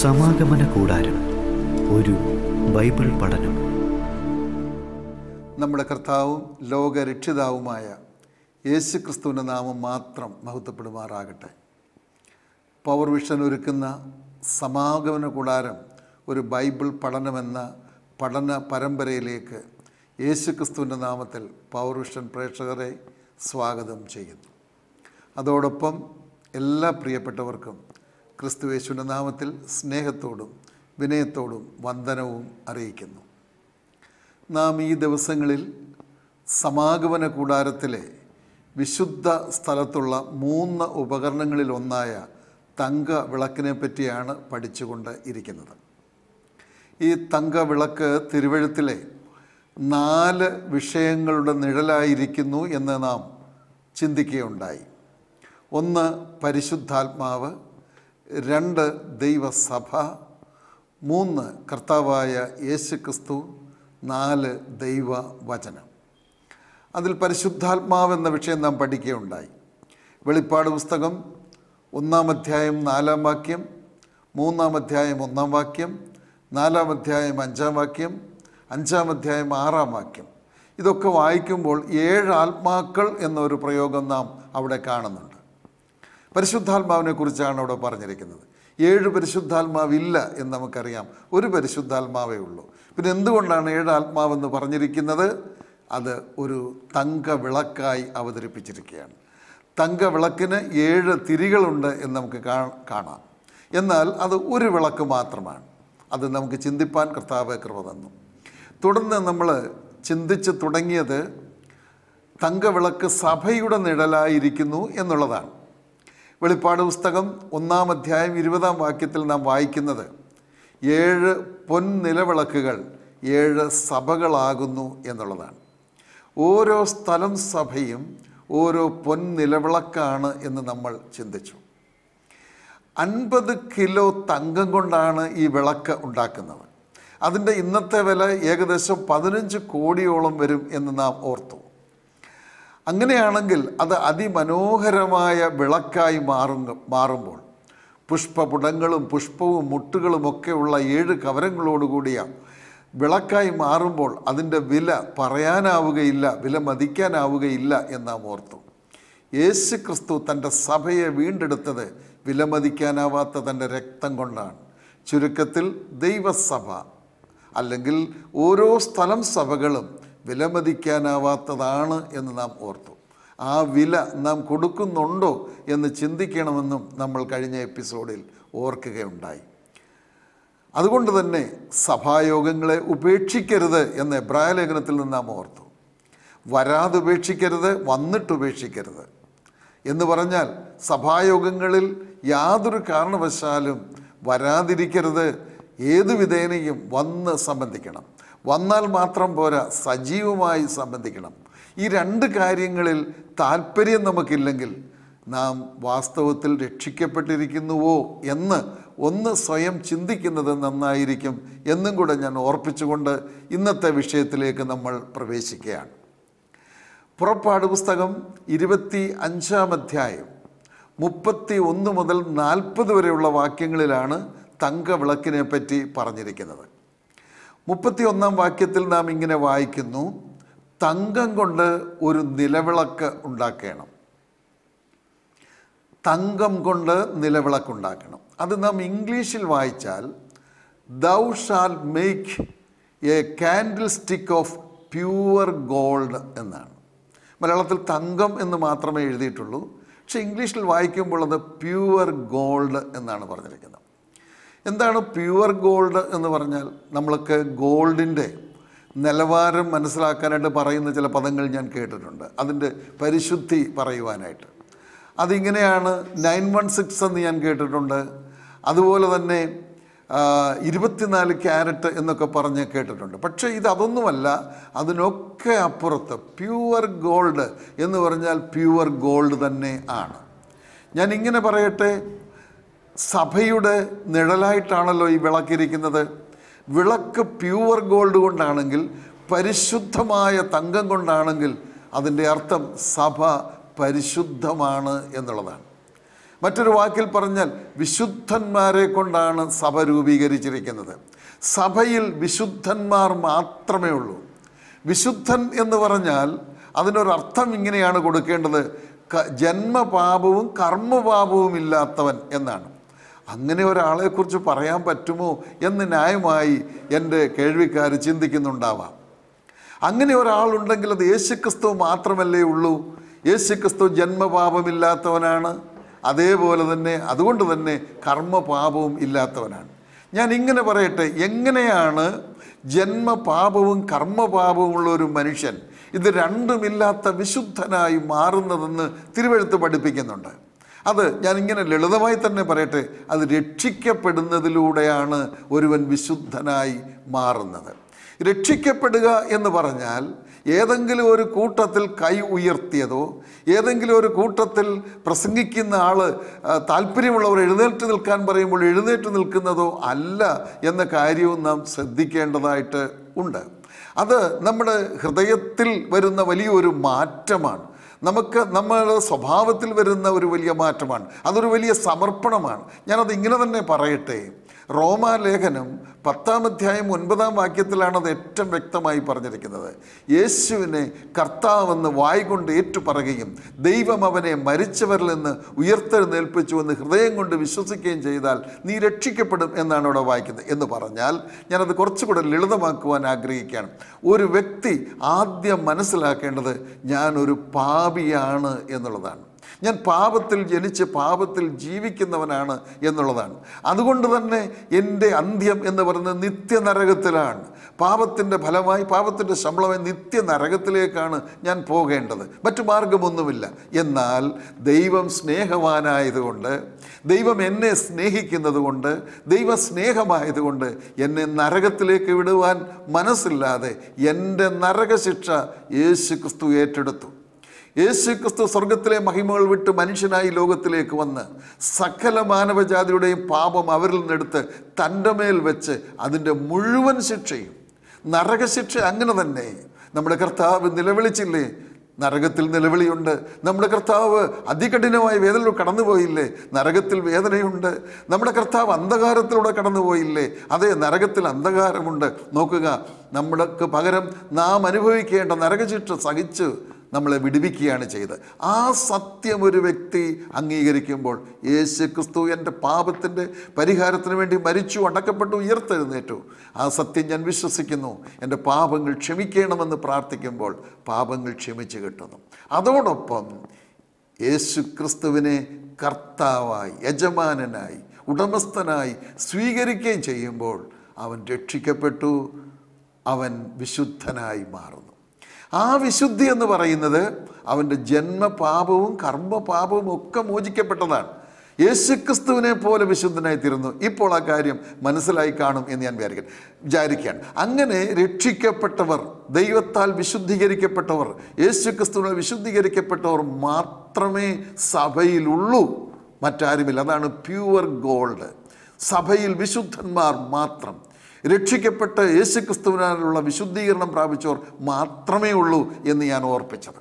സമാഗമന കൂടാരം ഒരു ബൈബിൾ പഠനം നമ്മുടെ കർത്താവും ലോകരക്ഷിതാവുമായ യേശു ക്രിസ്തുവിൻ്റെ നാമം മാത്രം മഹത്വപ്പെടുമാറാകട്ടെ പവർ വിഷൻ ഒരുക്കുന്ന സമാഗമന കൂടാരം ഒരു ബൈബിൾ പഠനമെന്ന പഠന പരമ്പരയിലേക്ക് യേശു ക്രിസ്തുവിൻ്റെ നാമത്തിൽ പവർ വിഷൻ പ്രേക്ഷകരെ സ്വാഗതം ചെയ്യുന്നു അതോടൊപ്പം എല്ലാ പ്രിയപ്പെട്ടവർക്കും ക്രിസ്തു യേശുവിൻ്റെ നാമത്തിൽ സ്നേഹത്തോടും വിനയത്തോടും വന്ദനവും അറിയിക്കുന്നു നാം ഈ ദിവസങ്ങളിൽ സമാഗമന കൂടാരത്തിലെ വിശുദ്ധ സ്ഥലത്തുള്ള മൂന്ന് ഉപകരണങ്ങളിൽ ഒന്നായ തങ്ക വിളക്കിനെ പറ്റിയാണ് പഠിച്ചുകൊണ്ട് ഇരിക്കുന്നത് ഈ തങ്ക വിളക്ക് തിരുവഴുത്തിലെ നാല് വിഷയങ്ങളുടെ നിഴലായിരിക്കുന്നു എന്ന് നാം ചിന്തിക്കുകയുണ്ടായി ഒന്ന് പരിശുദ്ധാത്മാവ് രണ്ട് ദൈവസഭ മൂന്ന് കർത്താവായ യേശു ക്രിസ്തു നാല് ദൈവവചനം അതിൽ പരിശുദ്ധാത്മാവ് എന്ന വിഷയം നാം പഠിക്കുകയുണ്ടായി വെളിപ്പാട് പുസ്തകം ഒന്നാം അധ്യായം നാലാം വാക്യം മൂന്നാം അധ്യായം ഒന്നാം വാക്യം നാലാം അധ്യായം അഞ്ചാം വാക്യം അഞ്ചാം അധ്യായം ആറാം വാക്യം ഇതൊക്കെ വായിക്കുമ്പോൾ ഏഴ് ആത്മാക്കൾ എന്നൊരു പ്രയോഗം നാം അവിടെ കാണുന്നുണ്ട് പരിശുദ്ധാത്മാവിനെ കുറിച്ചാണ് അവിടെ പറഞ്ഞിരിക്കുന്നത് ഏഴ് പരിശുദ്ധാത്മാവില്ല എന്ന് നമുക്കറിയാം ഒരു പരിശുദ്ധാത്മാവേ ഉള്ളൂ പിന്നെ എന്തുകൊണ്ടാണ് ഏഴ് ആത്മാവെന്ന് പറഞ്ഞിരിക്കുന്നത് അത് ഒരു തങ്ക വിളക്കായി അവതരിപ്പിച്ചിരിക്കുകയാണ് തങ്ക വിളക്കിന് ഏഴ് തിരികളുണ്ട് എന്ന് നമുക്ക് കാ- കാണാം എന്നാൽ അത് ഒരു വിളക്ക് മാത്രമാണ് അത് നമുക്ക് ചിന്തിപ്പാൻ കർത്താവ് കൃപ തന്നു തുടർന്ന് നമ്മൾ ചിന്തിച്ച് തുടങ്ങിയത് തങ്കവിളക്ക് സഭയുടെ നിഴലായിരിക്കുന്നു എന്നുള്ളതാണ് വെളിപ്പാട് പുസ്തകം ഒന്നാം അധ്യായം ഇരുപതാം വാക്യത്തിൽ നാം വായിക്കുന്നത് ഏഴ് പൊൻനിലവിളക്കുകൾ ഏഴ് സഭകളാകുന്നു എന്നുള്ളതാണ് ഓരോ സ്ഥലം സഭയും ഓരോ പൊൻനിലവിളക്കാണ് എന്ന് നമ്മൾ ചിന്തിച്ചു അൻപത് കിലോ തങ്കം കൊണ്ടാണ് ഈ വിളക്ക് ഉണ്ടാക്കുന്നത് അതിൻ്റെ ഇന്നത്തെ വില ഏകദേശം പതിനഞ്ച് കോടിയോളം വരും എന്ന് നാം ഓർത്തു അങ്ങനെയാണെങ്കിൽ അത് അതിമനോഹരമായ വിളക്കായി മാറും മാറുമ്പോൾ പുഷ്പപുടങ്ങളും പുഷ്പവും മുട്ടുകളും ഒക്കെ ഉള്ള ഏഴ് കവരങ്ങളോടുകൂടിയ വിളക്കായി മാറുമ്പോൾ അതിൻ്റെ വില പറയാനാവുകയില്ല വില മതിക്കാനാവുകയില്ല എന്ന് നാം ഓർത്തു യേശു ക്രിസ്തു തൻ്റെ സഭയെ വീണ്ടെടുത്തത് വിലമതിക്കാനാവാത്ത തൻ്റെ രക്തം കൊണ്ടാണ് ചുരുക്കത്തിൽ ദൈവസഭ അല്ലെങ്കിൽ ഓരോ സ്ഥലം സഭകളും വിലമതിക്കാനാവാത്തതാണ് എന്ന് നാം ഓർത്തു ആ വില നാം കൊടുക്കുന്നുണ്ടോ എന്ന് ചിന്തിക്കണമെന്നും നമ്മൾ കഴിഞ്ഞ എപ്പിസോഡിൽ ഓർക്കുകയുണ്ടായി അതുകൊണ്ട് തന്നെ സഭായോഗങ്ങളെ ഉപേക്ഷിക്കരുത് എന്ന് എബ്രായ ലേഖനത്തിൽ നിന്ന് നാം ഓർത്തു വരാതെ ഉപേക്ഷിക്കരുത് വന്നിട്ട് ഉപേക്ഷിക്കരുത് എന്ന് പറഞ്ഞാൽ സഭായോഗങ്ങളിൽ യാതൊരു കാരണവശാലും വരാതിരിക്കരുത് ഏതു വിധേനയും വന്ന് സംബന്ധിക്കണം വന്നാൽ മാത്രം പോരാ സജീവമായി സംബന്ധിക്കണം ഈ രണ്ട് കാര്യങ്ങളിൽ താല്പര്യം നമുക്കില്ലെങ്കിൽ നാം വാസ്തവത്തിൽ രക്ഷിക്കപ്പെട്ടിരിക്കുന്നുവോ എന്ന് ഒന്ന് സ്വയം ചിന്തിക്കുന്നത് നന്നായിരിക്കും എന്നും കൂടെ ഞാൻ ഓർപ്പിച്ചുകൊണ്ട് ഇന്നത്തെ വിഷയത്തിലേക്ക് നമ്മൾ പ്രവേശിക്കുകയാണ് പുറപ്പാട് പുസ്തകം ഇരുപത്തി അഞ്ചാം അധ്യായം മുപ്പത്തി ഒന്ന് മുതൽ നാൽപ്പത് വരെയുള്ള വാക്യങ്ങളിലാണ് തങ്ക വിളക്കിനെ പറ്റി പറഞ്ഞിരിക്കുന്നത് മുപ്പത്തി ഒന്നാം വാക്യത്തിൽ നാം ഇങ്ങനെ വായിക്കുന്നു തങ്കം കൊണ്ട് ഒരു നിലവിളക്ക് ഉണ്ടാക്കണം തങ്കം കൊണ്ട് നിലവിളക്കുണ്ടാക്കണം അത് നാം ഇംഗ്ലീഷിൽ വായിച്ചാൽ thou shall make a candlestick of pure gold എന്നാണ് മലയാളത്തിൽ തങ്കം എന്ന് മാത്രമേ എഴുതിയിട്ടുള്ളൂ പക്ഷേ ഇംഗ്ലീഷിൽ വായിക്കുമ്പോൾ അത് പ്യുവർ ഗോൾഡ് എന്നാണ് പറഞ്ഞിരിക്കുന്നത് എന്താണ് പ്യുവർ ഗോൾഡ് എന്ന് പറഞ്ഞാൽ നമ്മൾക്ക് ഗോൾഡിൻ്റെ നിലവാരം മനസ്സിലാക്കാനായിട്ട് പറയുന്ന ചില പദങ്ങൾ ഞാൻ കേട്ടിട്ടുണ്ട് അതിൻ്റെ പരിശുദ്ധി പറയുവാനായിട്ട് അതിങ്ങനെയാണ് നയൻ വൺ സിക്സ് എന്ന് ഞാൻ കേട്ടിട്ടുണ്ട് അതുപോലെ തന്നെ ആ, ഇരുപത്തിനാല് ക്യാരറ്റ് എന്നൊക്കെ പറഞ്ഞ് കേട്ടിട്ടുണ്ട് പക്ഷേ ഇത് അതൊന്നുമല്ല അതിനൊക്കെ അപ്പുറത്ത് പ്യുവർ ഗോൾഡ് എന്ന് പറഞ്ഞാൽ പ്യുവർ ഗോൾഡ് തന്നെ ആണ് ഞാൻ ഇങ്ങനെ പറയട്ടെ സഭയുടെ നിഴലായിട്ടാണല്ലോ ഈ വിളക്കിരിക്കുന്നത് വിളക്ക് പ്യുവർ ഗോൾഡ് കൊണ്ടാണെങ്കിൽ പരിശുദ്ധമായ തങ്കം കൊണ്ടാണെങ്കിൽ അതിൻ്റെ അർത്ഥം സഭ പരിശുദ്ധമാണ് എന്നുള്ളതാണ് മറ്റൊരു വാക്കിൽ പറഞ്ഞാൽ വിശുദ്ധന്മാരെ കൊണ്ടാണ് സഭ രൂപീകരിച്ചിരിക്കുന്നത് സഭയിൽ വിശുദ്ധന്മാർ മാത്രമേ ഉള്ളൂ വിശുദ്ധൻ എന്ന് പറഞ്ഞാൽ അതിനൊരർത്ഥം ഇങ്ങനെയാണ് കൊടുക്കേണ്ടത് ക- ജന്മപാപവും കർമ്മപാപവും ഇല്ലാത്തവൻ എന്നാണ് അങ്ങനെ ഒരാളെക്കുറിച്ച് പറയാൻ പറ്റുമോ എന്ന് ന്യായമായി എൻ്റെ കേൾവിക്കാർ ചിന്തിക്കുന്നുണ്ടാവാം അങ്ങനെ ഒരാളുണ്ടെങ്കിൽ അത് യേശുക്രിസ്തു മാത്രമല്ലേ ഉള്ളൂ യേശുക്രിസ്തു ജന്മപാപമില്ലാത്തവനാണ് അതേപോലെ തന്നെ അതുകൊണ്ട് തന്നെ കർമ്മപാപവും ഇല്ലാത്തവനാണ് ഞാൻ ഇങ്ങനെ പറയട്ടെ എങ്ങനെയാണ് ജന്മപാപവും കർമ്മപാപവും ഉള്ള ഒരു മനുഷ്യൻ ഇത് രണ്ടുമില്ലാത്ത വിശുദ്ധനായി മാറുന്നതെന്ന് തിരുവഴുത്ത് പഠിപ്പിക്കുന്നുണ്ട് അത് ഞാൻ ഇങ്ങനെ ലളിതമായി തന്നെ പറയട്ടെ അത് രക്ഷിക്കപ്പെടുന്നതിലൂടെയാണ് ഒരുവൻ വിശുദ്ധനായി മാറുന്നത് രക്ഷിക്കപ്പെടുക എന്ന് പറഞ്ഞാൽ ഏതെങ്കിലും ഒരു കൂട്ടത്തിൽ കൈ ഉയർത്തിയതോ ഏതെങ്കിലും ഒരു കൂട്ടത്തിൽ പ്രസംഗിക്കുന്ന ആൾ താല്പര്യമുള്ളവർ എഴുന്നേറ്റ് നിൽക്കാൻ പറയുമ്പോൾ എഴുന്നേറ്റ് നിൽക്കുന്നതോ അല്ല എന്ന കാര്യവും നാം ശ്രദ്ധിക്കേണ്ടതായിട്ട് ഉണ്ട് അത് നമ്മുടെ ഹൃദയത്തിൽ വരുന്ന വലിയൊരു മാറ്റമാണ് നമുക്ക് നമ്മുടെ സ്വഭാവത്തിൽ വരുന്ന ഒരു വലിയ മാറ്റമാണ് അതൊരു വലിയ സമർപ്പണമാണ് ഞാനത് ഇങ്ങനെ തന്നെ പറയട്ടെ റോമാലേഖനം പത്താം അധ്യായം ഒൻപതാം വാക്യത്തിലാണ് അത് ഏറ്റവും വ്യക്തമായി പറഞ്ഞിരിക്കുന്നത് യേശുവിനെ കർത്താവെന്ന് വായ് കൊണ്ട് ഏറ്റുപറയുകയും ദൈവം അവനെ മരിച്ചവരിൽ നിന്ന് ഉയർത്തെഴുന്നേൽപ്പിച്ചു എന്ന് ഹൃദയം കൊണ്ട് വിശ്വസിക്കുകയും ചെയ്താൽ നീ രക്ഷിക്കപ്പെടും എന്നാണ് അവിടെ വായിക്കുന്നത് എന്ന് പറഞ്ഞാൽ ഞാനത് കുറച്ചുകൂടെ ലളിതമാക്കുവാൻ ആഗ്രഹിക്കുകയാണ് ഒരു വ്യക്തി ആദ്യം മനസ്സിലാക്കേണ്ടത് ഞാനൊരു പാപിയാണ് എന്നുള്ളതാണ് ഞാൻ പാപത്തിൽ ജനിച്ച് പാപത്തിൽ ജീവിക്കുന്നവനാണ് എന്നുള്ളതാണ് അതുകൊണ്ട് തന്നെ എൻ്റെ അന്ത്യം എന്ന് പറയുന്നത് നിത്യനരകത്തിലാണ് പാപത്തിൻ്റെ ഫലമായി പാപത്തിൻ്റെ ശമ്പളമായി നിത്യനരകത്തിലേക്കാണ് ഞാൻ പോകേണ്ടത് മറ്റു മാർഗമൊന്നുമില്ല എന്നാൽ ദൈവം സ്നേഹവാനായതുകൊണ്ട് ദൈവം എന്നെ സ്നേഹിക്കുന്നത് കൊണ്ട് ദൈവ സ്നേഹമായതുകൊണ്ട് എന്നെ നരകത്തിലേക്ക് വിടുവാൻ മനസ്സില്ലാതെ എൻ്റെ നരകശിക്ഷ യേശു ക്രിസ്തു ഏറ്റെടുത്തു യേശു ക്രിസ്തു സ്വർഗത്തിലെ മഹിമകൾ വിട്ട് മനുഷ്യനായി ലോകത്തിലേക്ക് വന്ന് സകല മാനവജാതിയുടെയും പാപം അവരിൽ നിന്നെടുത്ത് തൻ്റെ മേൽ വെച്ച് അതിൻ്റെ മുഴുവൻ ശിക്ഷയും നരകശിക്ഷ അങ്ങനെ തന്നെ നമ്മുടെ കർത്താവ് നിലവിളിച്ചില്ലേ നരകത്തിൽ നിലവിളിയുണ്ട് നമ്മുടെ കർത്താവ് അതികഠിനമായ വേദനയിലൂടെ കടന്നുപോയില്ലേ നരകത്തിൽ വേദനയുണ്ട് നമ്മുടെ കർത്താവ് അന്ധകാരത്തിലൂടെ കടന്നുപോയില്ലേ അതെ നരകത്തിൽ അന്ധകാരമുണ്ട് നോക്കുക നമ്മൾക്ക് പകരം നാം അനുഭവിക്കേണ്ട നരകശിക്ഷ സഹിച്ച് നമ്മളെ വിടുവിക്കുകയാണ് ചെയ്തത് ആ സത്യം ഒരു വ്യക്തി അംഗീകരിക്കുമ്പോൾ യേശു ക്രിസ്തു എൻ്റെ പാപത്തിൻ്റെ പരിഹാരത്തിന് വേണ്ടി മരിച്ചു അടക്കപ്പെട്ടു ഉയർത്തെഴുന്നേറ്റു ആ സത്യം ഞാൻ വിശ്വസിക്കുന്നു എൻ്റെ പാപങ്ങൾ ക്ഷമിക്കണമെന്ന് പ്രാർത്ഥിക്കുമ്പോൾ പാപങ്ങൾ ക്ഷമിച്ചു കിട്ടുന്നു അതോടൊപ്പം യേശു ക്രിസ്തുവിനെ കർത്താവായി യജമാനനായി ഉടമസ്ഥനായി സ്വീകരിക്കുകയും ചെയ്യുമ്പോൾ അവൻ രക്ഷിക്കപ്പെട്ടു അവൻ വിശുദ്ധനായി മാറുന്നു ആ വിശുദ്ധി എന്ന് പറയുന്നത് അവൻ്റെ ജന്മപാപവും കർമ്മപാപവും ഒക്കെ മോചിക്കപ്പെട്ടതാണ് യേശുക്രിസ്തുവിനെ പോലെ വിശുദ്ധനായി തീരുന്നു ഇപ്പോൾ ആ കാര്യം മനസ്സിലായി കാണും എന്ന് ഞാൻ വിചാരിക്കാൻ വിചാരിക്കുകയാണ് അങ്ങനെ രക്ഷിക്കപ്പെട്ടവർ ദൈവത്താൽ വിശുദ്ധീകരിക്കപ്പെട്ടവർ യേശുക്രിസ്തുവിനാൽ വിശുദ്ധീകരിക്കപ്പെട്ടവർ മാത്രമേ സഭയിലുള്ളൂ മറ്റാരുമില്ല അതാണ് പ്യുവർ ഗോൾഡ് സഭയിൽ വിശുദ്ധന്മാർ മാത്രം രക്ഷിക്കപ്പെട്ട യേശുക്രിസ്തുവിനാലുള്ള വിശുദ്ധീകരണം പ്രാപിച്ചവർ മാത്രമേ ഉള്ളൂ എന്ന് ഞാൻ ഓർപ്പിച്ചത്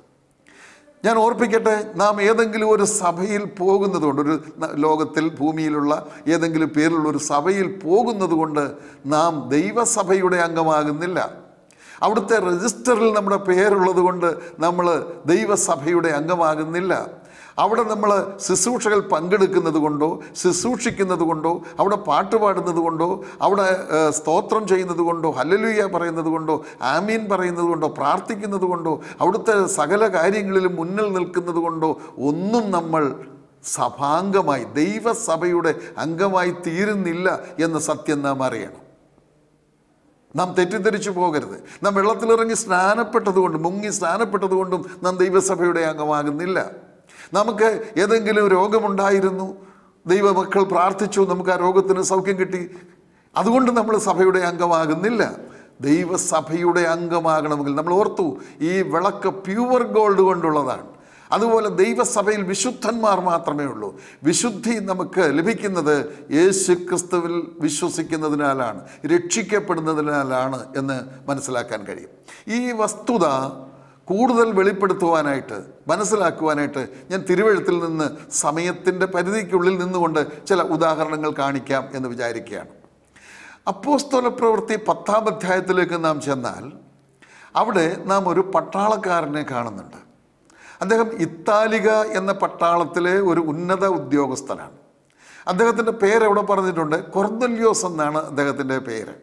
ഞാൻ ഓർപ്പിക്കട്ടെ നാം ഏതെങ്കിലും ഒരു സഭയിൽ പോകുന്നത് കൊണ്ട് ഒരു ന- ലോകത്തിൽ ഭൂമിയിലുള്ള ഏതെങ്കിലും പേരിലുള്ള ഒരു സഭയിൽ പോകുന്നത് കൊണ്ട് നാം ദൈവസഭയുടെ അംഗമാകുന്നില്ല അവിടുത്തെ രജിസ്റ്ററിൽ നമ്മുടെ പേരുള്ളത് കൊണ്ട് നമ്മൾ ദൈവസഭയുടെ അംഗമാകുന്നില്ല അവിടെ നമ്മൾ ശുശ്രൂഷകൾ പങ്കെടുക്കുന്നത് കൊണ്ടോ ശുശ്രൂഷിക്കുന്നത് കൊണ്ടോ അവിടെ പാട്ട് പാടുന്നത് കൊണ്ടോ അവിടെ ഏഹ്, സ്തോത്രം ചെയ്യുന്നത് കൊണ്ടോ ഹല്ലലുയ പറയുന്നത് കൊണ്ടോ ആമീൻ പറയുന്നത് കൊണ്ടോ പ്രാർത്ഥിക്കുന്നത് കൊണ്ടോ അവിടുത്തെ സകല കാര്യങ്ങളിലും മുന്നിൽ നിൽക്കുന്നത് കൊണ്ടോ ഒന്നും നമ്മൾ സഭാംഗമായി ദൈവസഭയുടെ അംഗമായി തീരുന്നില്ല എന്ന സത്യം നാം അറിയണം നാം തെറ്റിദ്ധരിച്ചു പോകരുത് നാം വെള്ളത്തിലിറങ്ങി സ്നാനപ്പെട്ടതുകൊണ്ട് മുങ്ങി സ്നാനപ്പെട്ടതുകൊണ്ടും നാം ദൈവസഭയുടെ അംഗമാകുന്നില്ല നമുക്ക് ഏതെങ്കിലും രോഗമുണ്ടായിരുന്നു ദൈവമക്കൾ പ്രാർത്ഥിച്ചു നമുക്ക് ആ രോഗത്തിന് സൗഖ്യം കിട്ടി അതുകൊണ്ട് നമ്മൾ സഭയുടെ അംഗമാകുന്നില്ല ദൈവസഭയുടെ അംഗമാകണമെങ്കിൽ നമ്മൾ ഓർത്തു ഈ വിളക്ക് പ്യുവർ ഗോൾഡ് കൊണ്ടുള്ളതാണ് അതുപോലെ ദൈവസഭയിൽ വിശുദ്ധന്മാർ മാത്രമേ ഉള്ളൂ വിശുദ്ധി നമുക്ക് ലഭിക്കുന്നത് യേശു ക്രിസ്തുവിൽ വിശ്വസിക്കുന്നതിനാലാണ് രക്ഷിക്കപ്പെടുന്നതിനാലാണ് എന്ന് മനസ്സിലാക്കാൻ കഴിയും ഈ വസ്തുത കൂടുതൽ വെളിപ്പെടുത്തുവാനായിട്ട് മനസ്സിലാക്കുവാനായിട്ട് ഞാൻ തിരുവഴുത്തിൽ നിന്ന് സമയത്തിൻ്റെ പരിധിക്കുള്ളിൽ നിന്നുകൊണ്ട് ചില ഉദാഹരണങ്ങൾ കാണിക്കാം എന്ന് വിചാരിക്കുകയാണ് അപ്പോസ്തല പ്രവൃത്തി പത്താം അധ്യായത്തിലേക്ക് നാം ചെന്നാൽ അവിടെ നാം ഒരു പട്ടാളക്കാരനെ കാണുന്നുണ്ട് അദ്ദേഹം ഇത്താലിക എന്ന പട്ടാളത്തിലെ ഒരു ഉന്നത ഉദ്യോഗസ്ഥനാണ് അദ്ദേഹത്തിൻ്റെ പേര് എവിടെ പറഞ്ഞിട്ടുണ്ട് കൊർന്നല്യോസ് എന്നാണ് അദ്ദേഹത്തിൻ്റെ പേര്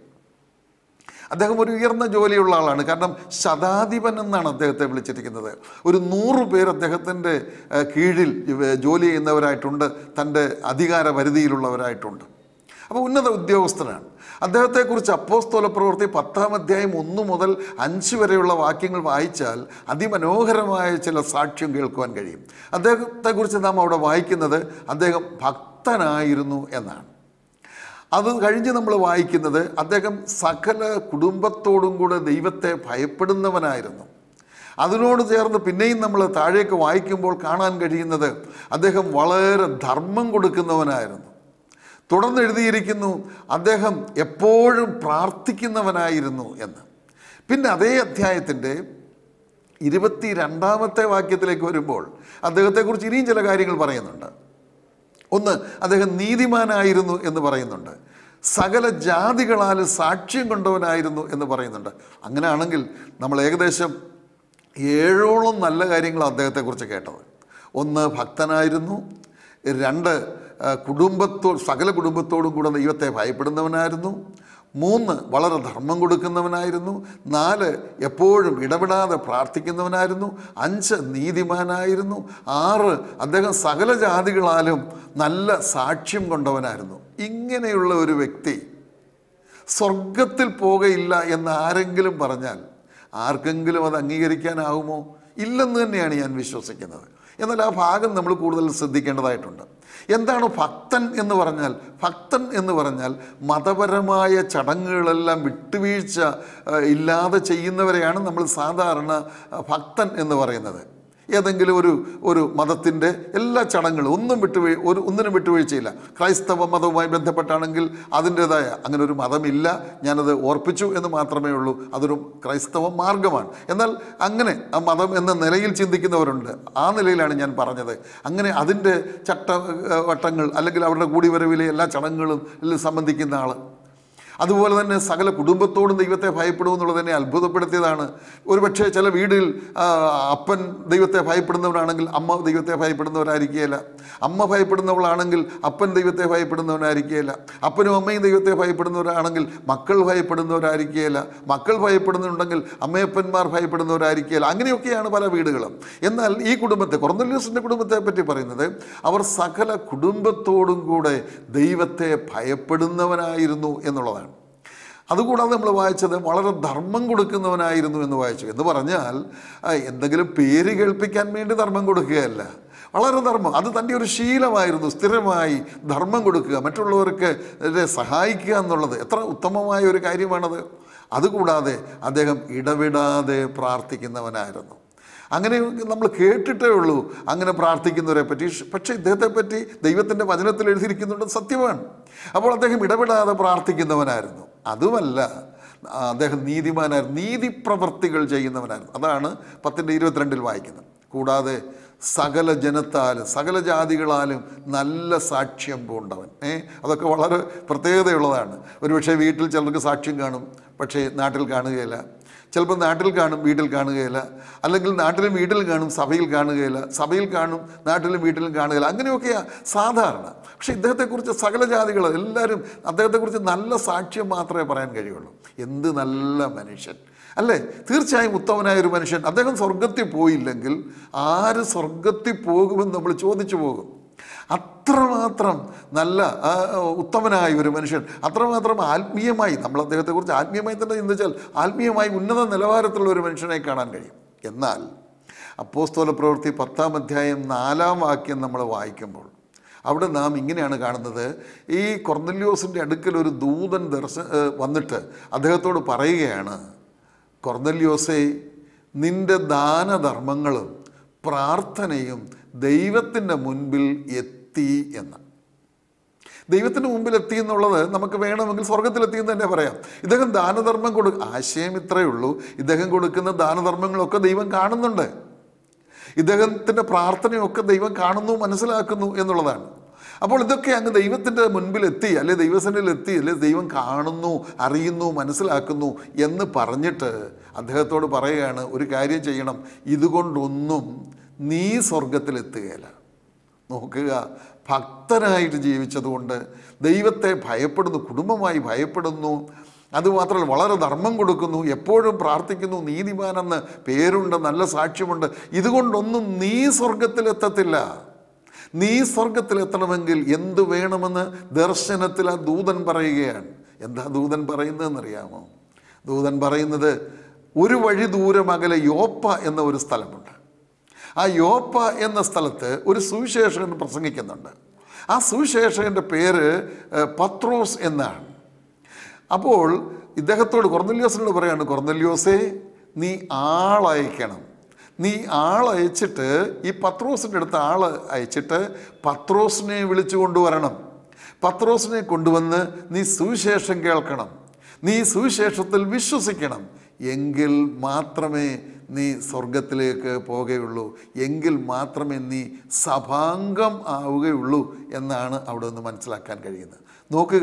അദ്ദേഹം ഒരു ഉയർന്ന ജോലിയുള്ള ആളാണ് കാരണം ശതാധിപൻ എന്നാണ് അദ്ദേഹത്തെ വിളിച്ചിരിക്കുന്നത് ഒരു നൂറ് പേർ അദ്ദേഹത്തിൻ്റെ ഏഹ്, കീഴിൽ ഇവ- ജോലി ചെയ്യുന്നവരായിട്ടുണ്ട് തൻ്റെ അധികാര പരിധിയിലുള്ളവരായിട്ടുണ്ട് അപ്പോൾ ഉന്നത ഉദ്യോഗസ്ഥനാണ് അദ്ദേഹത്തെക്കുറിച്ച് അപ്പോസ്തോല പ്രവൃത്തി പത്താം അധ്യായം ഒന്ന് മുതൽ അഞ്ച് വരെയുള്ള വാക്യങ്ങൾ വായിച്ചാൽ അതിമനോഹരമായ ചില സാക്ഷ്യം കേൾക്കുവാൻ കഴിയും അദ്ദേഹത്തെക്കുറിച്ച് നാം അവിടെ വായിക്കുന്നത് അദ്ദേഹം ഭക്തനായിരുന്നു എന്നാണ് അത് കഴിഞ്ഞ് നമ്മൾ വായിക്കുന്നത് അദ്ദേഹം സകല കുടുംബത്തോടും കൂടെ ദൈവത്തെ ഭയപ്പെടുന്നവനായിരുന്നു അതിനോട് ചേർന്ന് പിന്നെയും നമ്മൾ താഴേക്ക് വായിക്കുമ്പോൾ കാണാൻ കഴിയുന്നത് അദ്ദേഹം വളരെ ധർമ്മം കൊടുക്കുന്നവനായിരുന്നു തുടർന്ന് എഴുതിയിരിക്കുന്നു അദ്ദേഹം എപ്പോഴും പ്രാർത്ഥിക്കുന്നവനായിരുന്നു എന്ന് പിന്നെ അതേ അധ്യായത്തിൻ്റെ ഇരുപത്തി രണ്ടാമത്തെ വാക്യത്തിലേക്ക് വരുമ്പോൾ അദ്ദേഹത്തെക്കുറിച്ച് ഇനിയും ചില കാര്യങ്ങൾ പറയുന്നുണ്ട് ഒന്ന് അദ്ദേഹം നീതിമാനായിരുന്നു എന്ന് പറയുന്നുണ്ട് സകല ജാതികളാൽ സാക്ഷ്യം കൊണ്ടവനായിരുന്നു എന്ന് പറയുന്നുണ്ട് അങ്ങനെയാണെങ്കിൽ നമ്മൾ ഏകദേശം ഏഴോളം നല്ല കാര്യങ്ങൾ അദ്ദേഹത്തെക്കുറിച്ച് കേട്ടത് ഒന്ന് ഭക്തനായിരുന്നു രണ്ട് ആ, കുടുംബത്തോ സകല കുടുംബത്തോടും കൂടെ ദൈവത്തെ ഭയപ്പെടുന്നവനായിരുന്നു മൂന്ന് വളരെ ധർമ്മം കൊടുക്കുന്നവനായിരുന്നു നാല് എപ്പോഴും ഇടപെടാതെ പ്രാർത്ഥിക്കുന്നവനായിരുന്നു അഞ്ച് നീതിമാനായിരുന്നു ആറ് അദ്ദേഹം സകല ജാതികളാലും നല്ല സാക്ഷ്യം കൊണ്ടവനായിരുന്നു ഇങ്ങനെയുള്ള ഒരു വ്യക്തി സ്വർഗത്തിൽ പോകയില്ല എന്ന് ആരെങ്കിലും പറഞ്ഞാൽ ആർക്കെങ്കിലും അത് അംഗീകരിക്കാനാവുമോ ഇല്ലെന്ന് തന്നെയാണ് ഞാൻ വിശ്വസിക്കുന്നത് എന്നാൽ ആ ഭാഗം നമ്മൾ കൂടുതൽ ശ്രദ്ധിക്കേണ്ടതായിട്ടുണ്ട് എന്താണ് ഭക്തൻ എന്ന് പറഞ്ഞാൽ ഭക്തൻ എന്ന് പറഞ്ഞാൽ മതപരമായ ചടങ്ങുകളെല്ലാം വിട്ടുവീഴ്ച ആ, ഇല്ലാതെ ചെയ്യുന്നവരെയാണ് നമ്മൾ സാധാരണ ആ, ഭക്തൻ എന്ന് പറയുന്നത് ഏതെങ്കിലും ഒരു ഒരു മതത്തിൻ്റെ എല്ലാ ചടങ്ങുകളും ഒന്നും വിട്ടുവീഴ് ഒരു ഒന്നിനും വിട്ടുവീഴ്ചയില്ല ക്രൈസ്തവ മതവുമായി ബന്ധപ്പെട്ടാണെങ്കിൽ അതിൻ്റെതായ അങ്ങനെ ഒരു മതമില്ല ഞാനത് ഓർപ്പിച്ചു എന്ന് മാത്രമേ ഉള്ളൂ അതൊരു ക്രൈസ്തവ മാർഗമാണ് എന്നാൽ അങ്ങനെ ആ മതം എന്ന നിലയിൽ ചിന്തിക്കുന്നവരുണ്ട് ആ നിലയിലാണ് ഞാൻ പറഞ്ഞത് അങ്ങനെ അതിൻ്റെ ചട്ട ഏഹ്, വട്ടങ്ങൾ അല്ലെങ്കിൽ അവരുടെ കൂടിവരവിലെ എല്ലാ ചടങ്ങുകളും ഇതിൽ സംബന്ധിക്കുന്ന ആൾ അതുപോലെ തന്നെ സകല കുടുംബത്തോടും ദൈവത്തെ ഭയപ്പെടുമെന്നുള്ളത് തന്നെ അത്ഭുതപ്പെടുത്തിയതാണ് ഒരുപക്ഷെ ചില വീടിൽ ആ, അപ്പൻ ദൈവത്തെ ഭയപ്പെടുന്നവനാണെങ്കിൽ അമ്മ ദൈവത്തെ ഭയപ്പെടുന്നവരായിരിക്കുകയില്ല അമ്മ ഭയപ്പെടുന്നവളാണെങ്കിൽ അപ്പൻ ദൈവത്തെ ഭയപ്പെടുന്നവനായിരിക്കുകയില്ല അപ്പനും അമ്മയും ദൈവത്തെ ഭയപ്പെടുന്നവരാണെങ്കിൽ മക്കൾ ഭയപ്പെടുന്നവരായിരിക്കുകയില്ല മക്കൾ ഭയപ്പെടുന്നുണ്ടെങ്കിൽ അമ്മയപ്പന്മാർ ഭയപ്പെടുന്നവരായിരിക്കുകയില്ല അങ്ങനെയൊക്കെയാണ് പല വീടുകളും എന്നാൽ ഈ കുടുംബത്തെ കൊറന്നല്യൂസിൻ്റെ കുടുംബത്തെ പറ്റി പറയുന്നത് അവർ സകല കുടുംബത്തോടും കൂടെ ദൈവത്തെ ഭയപ്പെടുന്നവനായിരുന്നു എന്നുള്ളതാണ് അതുകൂടാതെ നമ്മൾ വായിച്ചത് വളരെ ധർമ്മം കൊടുക്കുന്നവനായിരുന്നു എന്ന് വായിച്ചു എന്ന് പറഞ്ഞാൽ ആ, എന്തെങ്കിലും പേര് കേൾപ്പിക്കാൻ വേണ്ടി ധർമ്മം കൊടുക്കുകയല്ല വളരെ ധർമ്മം അത് തൻ്റെ ഒരു ശീലമായിരുന്നു സ്ഥിരമായി ധർമ്മം കൊടുക്കുക മറ്റുള്ളവർക്ക് ഇവരെ സഹായിക്കുക എന്നുള്ളത് എത്ര ഉത്തമമായ ഒരു കാര്യമാണത് അതുകൂടാതെ അദ്ദേഹം ഇടവിടാതെ പ്രാർത്ഥിക്കുന്നവനായിരുന്നു അങ്ങനെ നമ്മൾ കേട്ടിട്ടേ ഉള്ളൂ അങ്ങനെ പ്രാർത്ഥിക്കുന്നവരെ പറ്റി പക്ഷേ ഇദ്ദേഹത്തെ പറ്റി ദൈവത്തിൻ്റെ വചനത്തിൽ എഴുതിയിരിക്കുന്നുണ്ട് സത്യമാണ് അപ്പോൾ അദ്ദേഹം ഇടപെടാതെ പ്രാർത്ഥിക്കുന്നവനായിരുന്നു അതുമല്ല ആ, അദ്ദേഹം നീതിമാനായിരുന്നു നീതിപ്രവർത്തികൾ ചെയ്യുന്നവനായിരുന്നു അതാണ് പത്തിൻ്റെ ഇരുപത്തിരണ്ടിൽ വായിക്കുന്നത് കൂടാതെ സകല ജനത്താലും സകല ജാതികളാലും നല്ല സാക്ഷ്യം പൂണ്ടവൻ ഏ അതൊക്കെ വളരെ പ്രത്യേകതയുള്ളതാണ് ഒരുപക്ഷെ വീട്ടിൽ ചിലർക്ക് സാക്ഷ്യം കാണും പക്ഷേ നാട്ടിൽ കാണുകയില്ല ചിലപ്പോൾ നാട്ടിൽ കാണും വീട്ടിൽ കാണുകയില്ല അല്ലെങ്കിൽ നാട്ടിലും വീട്ടിലും കാണും സഭയിൽ കാണുകയില്ല സഭയിൽ കാണും നാട്ടിലും വീട്ടിലും കാണുകയില്ല അങ്ങനെയൊക്കെയാണ് സാധാരണ പക്ഷേ ഇദ്ദേഹത്തെക്കുറിച്ച് സകല ജാതികൾ എല്ലാവരും അദ്ദേഹത്തെക്കുറിച്ച് നല്ല സാക്ഷ്യം മാത്രമേ പറയാൻ കഴിയുള്ളൂ എന്ത് നല്ല മനുഷ്യൻ അല്ലേ തീർച്ചയായും ഉത്തമനായ ഒരു മനുഷ്യൻ അദ്ദേഹം സ്വർഗത്തിൽ പോയില്ലെങ്കിൽ ആര് സ്വർഗത്തിൽ പോകുമെന്ന് നമ്മൾ ചോദിച്ചു പോകും അത്രമാത്രം നല്ല ആ, ഉത്തമനായ ഒരു മനുഷ്യൻ അത്രമാത്രം ആത്മീയമായി നമ്മൾ അദ്ദേഹത്തെക്കുറിച്ച് ആത്മീയമായി തന്നെ ചിന്തിച്ചാൽ ആത്മീയമായി ഉന്നത നിലവാരത്തിലുള്ള ഒരു മനുഷ്യനെ കാണാൻ കഴിയും എന്നാൽ അപ്പോസ്തോല പ്രവൃത്തി പത്താം അധ്യായം നാലാം വാക്യം നമ്മൾ വായിക്കുമ്പോൾ അവിടെ നാം ഇങ്ങനെയാണ് കാണുന്നത് ഈ കൊർന്നല്യോസിൻ്റെ അടുക്കൽ ഒരു ദൂതൻ ദർശ ഏഹ് വന്നിട്ട് അദ്ദേഹത്തോട് പറയുകയാണ് കൊർന്നല്യോസേ നിന്റെ ദാനധർമ്മങ്ങളും പ്രാർത്ഥനയും ദൈവത്തിൻ്റെ മുൻപിൽ എത്തി എന്ന് ദൈവത്തിന് മുമ്പിൽ എത്തി എന്നുള്ളത് നമുക്ക് വേണമെങ്കിൽ സ്വർഗത്തിലെത്തി എന്ന് തന്നെ പറയാം ഇദ്ദേഹം ദാനധർമ്മം കൊടു ആശയം ഇത്രയേ ഉള്ളൂ ഇദ്ദേഹം കൊടുക്കുന്ന ദാനധർമ്മങ്ങളൊക്കെ ദൈവം കാണുന്നുണ്ട് ഇദ്ദേഹത്തിൻ്റെ പ്രാർത്ഥനയൊക്കെ ദൈവം കാണുന്നു മനസ്സിലാക്കുന്നു എന്നുള്ളതാണ് അപ്പോൾ ഇതൊക്കെ അങ്ങ് ദൈവത്തിൻ്റെ മുൻപിൽ എത്തി അല്ലെ ദൈവസനിൽ എത്തി അല്ലെ ദൈവം കാണുന്നു അറിയുന്നു മനസ്സിലാക്കുന്നു എന്ന് പറഞ്ഞിട്ട് അദ്ദേഹത്തോട് പറയുകയാണ് ഒരു കാര്യം ചെയ്യണം ഇതുകൊണ്ടൊന്നും നീ സ്വർഗത്തിലെത്തുകയില്ല നോക്കുക ഭക്തനായിട്ട് ജീവിച്ചതുകൊണ്ട് ദൈവത്തെ ഭയപ്പെടുന്നു കുടുംബമായി ഭയപ്പെടുന്നു അതുമാത്രമല്ല വളരെ ധർമ്മം കൊടുക്കുന്നു എപ്പോഴും പ്രാർത്ഥിക്കുന്നു നീതിമാനെന്ന് പേരുണ്ട് നല്ല സാക്ഷ്യമുണ്ട് ഇതുകൊണ്ടൊന്നും നീ സ്വർഗത്തിലെത്തത്തില്ല നീ സ്വർഗത്തിലെത്തണമെങ്കിൽ എന്തു വേണമെന്ന് ദർശനത്തിൽ ആ ദൂതൻ പറയുകയാണ് എന്താ ദൂതൻ പറയുന്നതെന്നറിയാമോ ദൂതൻ പറയുന്നത് ഒരു വഴി ദൂരം അകലെ യോപ്പ എന്ന ഒരു സ്ഥലമുണ്ട് ആ യോപ്പ എന്ന സ്ഥലത്ത് ഒരു സുവിശേഷകൻ പ്രസംഗിക്കുന്നുണ്ട് ആ സുവിശേഷകൻ്റെ പേര് ഏഹ്, പത്രോസ് എന്നാണ് അപ്പോൾ ഇദ്ദേഹത്തോട് കൊർന്നല്യോസിനോട് പറയാണ് കൊർന്നല്യോസേ നീ ആളയക്കണം നീ ആളയച്ചിട്ട് ഈ പത്രോസിൻ്റെ അടുത്ത് ആൾ അയച്ചിട്ട് പത്രോസിനെ വിളിച്ചു കൊണ്ടുവരണം പത്രോസിനെ കൊണ്ടുവന്ന് നീ സുവിശേഷം കേൾക്കണം നീ സുവിശേഷത്തിൽ വിശ്വസിക്കണം എങ്കിൽ മാത്രമേ നീ സ്വർഗത്തിലേക്ക് പോകുകയുള്ളൂ എങ്കിൽ മാത്രമേ നീ സഭാംഗം ആവുകയുള്ളൂ എന്നാണ് അവിടെ നിന്ന് മനസ്സിലാക്കാൻ കഴിയുന്നത് നോക്കുക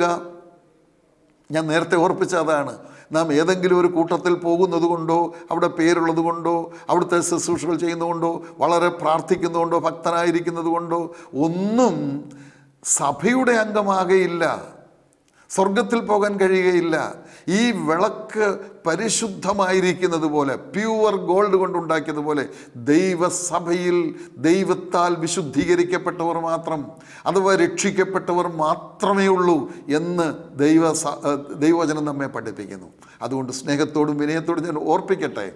ഞാൻ നേരത്തെ ഓർപ്പിച്ച അതാണ് നാം ഏതെങ്കിലും ഒരു കൂട്ടത്തിൽ പോകുന്നത് കൊണ്ടോ അവിടെ പേരുള്ളത് കൊണ്ടോ അവിടുത്തെ ശുശ്രൂഷകൾ ചെയ്യുന്നതുകൊണ്ടോ വളരെ പ്രാർത്ഥിക്കുന്നതുകൊണ്ടോ ഭക്തനായിരിക്കുന്നത് കൊണ്ടോ ഒന്നും സഭയുടെ അംഗമാകയില്ല സ്വർഗത്തിൽ പോകാൻ കഴിയുകയില്ല ഈ വിളക്ക് പരിശുദ്ധമായിരിക്കുന്നത് പോലെ പ്യുവർ ഗോൾഡ് കൊണ്ടുണ്ടാക്കിയതുപോലെ ദൈവസഭയിൽ ദൈവത്താൽ വിശുദ്ധീകരിക്കപ്പെട്ടവർ മാത്രം അഥവാ രക്ഷിക്കപ്പെട്ടവർ മാത്രമേ ഉള്ളൂ എന്ന് ദൈവ സ- ഏഹ് ദൈവവചനം നമ്മെ പഠിപ്പിക്കുന്നു അതുകൊണ്ട് സ്നേഹത്തോടും വിനയത്തോടും ഞാൻ ഓർപ്പിക്കട്ടെ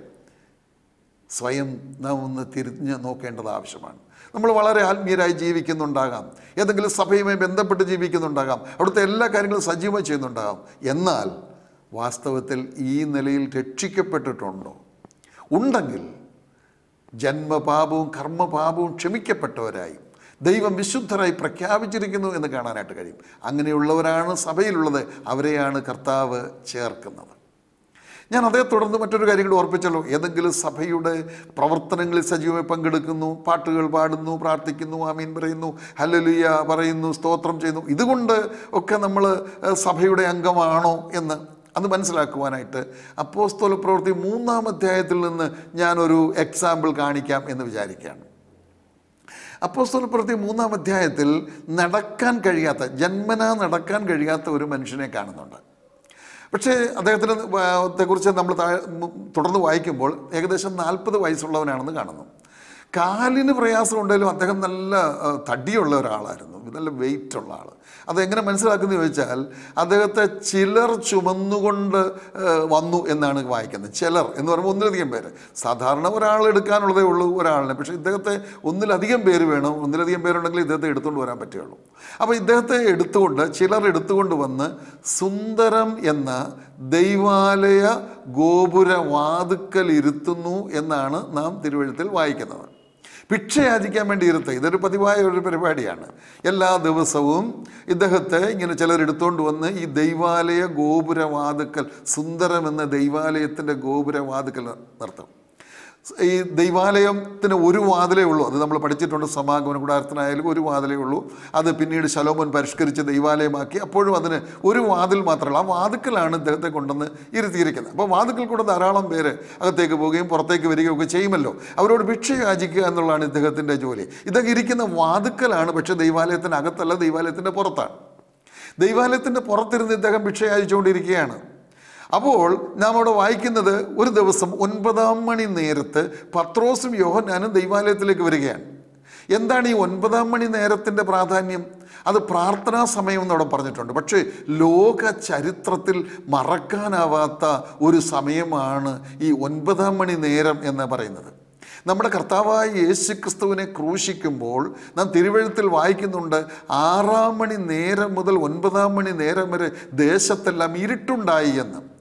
സ്വയം നാം ഒന്ന് തിരിഞ്ഞ് നോക്കേണ്ടത് ആവശ്യമാണ് നമ്മൾ വളരെ ആത്മീയരായി ജീവിക്കുന്നുണ്ടാകാം ഏതെങ്കിലും സഭയുമായി ബന്ധപ്പെട്ട് ജീവിക്കുന്നുണ്ടാകാം അവിടുത്തെ എല്ലാ കാര്യങ്ങളും സജീവമായി ചെയ്യുന്നുണ്ടാകാം എന്നാൽ വാസ്തവത്തിൽ ഈ നിലയിൽ രക്ഷിക്കപ്പെട്ടിട്ടുണ്ടോ ഉണ്ടെങ്കിൽ ജന്മപാപവും കർമ്മപാപവും ക്ഷമിക്കപ്പെട്ടവരായി ദൈവം വിശുദ്ധരായി പ്രഖ്യാപിച്ചിരിക്കുന്നു എന്ന് കാണാനായിട്ട് കഴിയും അങ്ങനെയുള്ളവരാണ് സഭയിലുള്ളത് അവരെയാണ് കർത്താവ് ചേർക്കുന്നത് ഞാൻ അതേ തുടർന്ന് മറ്റൊരു കാര്യം കൂടി ഓർപ്പിച്ചല്ലോ ഏതെങ്കിലും സഭയുടെ പ്രവർത്തനങ്ങളിൽ സജീവമായി പങ്കെടുക്കുന്നു പാട്ടുകൾ പാടുന്നു പ്രാർത്ഥിക്കുന്നു ആമീൻ പറയുന്നു ഹല്ലലുയ പറയുന്നു സ്തോത്രം ചെയ്യുന്നു ഇതുകൊണ്ട് ഒക്കെ നമ്മൾ സഭയുടെ അംഗമാണോ എന്ന് അത് മനസ്സിലാക്കുവാനായിട്ട് അപ്പോസ്തോല പ്രവൃത്തി മൂന്നാം അധ്യായത്തിൽ നിന്ന് ഞാനൊരു എക്സാമ്പിൾ കാണിക്കാം എന്ന് വിചാരിക്കുകയാണ് അപ്പോസ്തല പ്രവൃത്തി മൂന്നാം അധ്യായത്തിൽ നടക്കാൻ കഴിയാത്ത ജന്മനാ നടക്കാൻ കഴിയാത്ത ഒരു മനുഷ്യനെ കാണുന്നുണ്ട് പക്ഷേ അദ്ദേഹത്തിന് ത്തെക്കുറിച്ച് നമ്മൾ താഴെ മു- തുടർന്ന് വായിക്കുമ്പോൾ ഏകദേശം നാൽപ്പത് വയസ്സുള്ളവനാണെന്ന് കാണുന്നു കാലിന് പ്രയാസം ഉണ്ടെങ്കിലും അദ്ദേഹം നല്ല ആ, തടിയുള്ള ഒരാളായിരുന്നു നല്ല വെയിറ്റ് ഉള്ള ആൾ അതെങ്ങനെ മനസ്സിലാക്കുന്നത് ചോദിച്ചാൽ അദ്ദേഹത്തെ ചിലർ ചുമന്നുകൊണ്ട് ആ, വന്നു എന്നാണ് വായിക്കുന്നത് ചിലർ എന്ന് പറയുമ്പോൾ ഒന്നിലധികം പേര് സാധാരണ ഒരാൾ എടുക്കാനുള്ളതേ ഉള്ളൂ ഒരാളിനെ പക്ഷേ ഇദ്ദേഹത്തെ ഒന്നിലധികം പേര് വേണം ഒന്നിലധികം പേരുണ്ടെങ്കിൽ ഇദ്ദേഹത്തെ എടുത്തുകൊണ്ട് വരാൻ പറ്റുകയുള്ളൂ അപ്പോൾ ഇദ്ദേഹത്തെ എടുത്തുകൊണ്ട് ചിലർ എടുത്തുകൊണ്ട് വന്ന് സുന്ദരം എന്ന ദൈവാലയ ഗോപുര വാതുക്കൽ ഇരുത്തുന്നു എന്നാണ് നാം തിരുവഴുത്തിൽ വായിക്കുന്നത് ഭിക്ഷ യാചിക്കാൻ വേണ്ടി ഇരുത്തുക ഇതൊരു പതിവായ ഒരു പരിപാടിയാണ് എല്ലാ ദിവസവും ഇദ്ദേഹത്തെ ഇങ്ങനെ ചിലർ എടുത്തുകൊണ്ട് വന്ന് ഈ ദൈവാലയ ഗോപുരവാതുക്കൽ സുന്ദരം എന്ന ദൈവാലയത്തിൻ്റെ ഗോപുരവാതുക്കൽ നിർത്തും ഈ ദൈവാലയത്തിന് ഒരു വാതിലേ ഉള്ളൂ അത് നമ്മൾ പഠിച്ചിട്ടുണ്ട് സമാഗമന കൂടാരത്തിനായാലും ഒരു വാതിലേ ഉള്ളൂ അത് പിന്നീട് ശലോമോൻ പരിഷ്കരിച്ച് ദൈവാലയമാക്കി അപ്പോഴും അതിന് ഒരു വാതിൽ മാത്രമല്ല ആ വാതുക്കലാണ് ഇദ്ദേഹത്തെ കൊണ്ടുവന്ന് ഇരുത്തിയിരിക്കുന്നത് അപ്പോൾ വാതുക്കൽ കൂടെ ധാരാളം പേര് അകത്തേക്ക് പോവുകയും പുറത്തേക്ക് വരികയും ഒക്കെ ചെയ്യുമല്ലോ അവരോട് ഭിക്ഷ യാചിക്കുക എന്നുള്ളതാണ് ഇദ്ദേഹത്തിൻ്റെ ജോലി ഇദ്ദേഹം ഇരിക്കുന്ന വാതുക്കലാണ് പക്ഷേ ദൈവാലയത്തിന് അകത്തല്ല ദൈവാലയത്തിൻ്റെ പുറത്താണ് ദൈവാലയത്തിൻ്റെ പുറത്തിരുന്ന് ഇദ്ദേഹം ഭിക്ഷ യാചിച്ചുകൊണ്ടിരിക്കുകയാണ് അപ്പോൾ നാം അവിടെ വായിക്കുന്നത് ഒരു ദിവസം ഒൻപതാം മണി നേരത്ത് പത്രോസും യോഹന്നാനും ദൈവാലയത്തിലേക്ക് വരികയാണ് എന്താണ് ഈ ഒൻപതാം മണി നേരത്തിൻ്റെ പ്രാധാന്യം അത് പ്രാർത്ഥനാ സമയം എന്നവിടെ പറഞ്ഞിട്ടുണ്ട് പക്ഷേ ലോക ചരിത്രത്തിൽ മറക്കാനാവാത്ത ഒരു സമയമാണ് ഈ ഒൻപതാം മണി നേരം എന്ന് പറയുന്നത് നമ്മുടെ കർത്താവായ യേശു ക്രിസ്തുവിനെ ക്രൂശിക്കുമ്പോൾ നാം തിരുവഴുത്തിൽ വായിക്കുന്നുണ്ട് ആറാം മണി നേരം മുതൽ ഒൻപതാം മണി നേരം വരെ ദേശത്തെല്ലാം ഇരുട്ടുണ്ടായി എന്ന്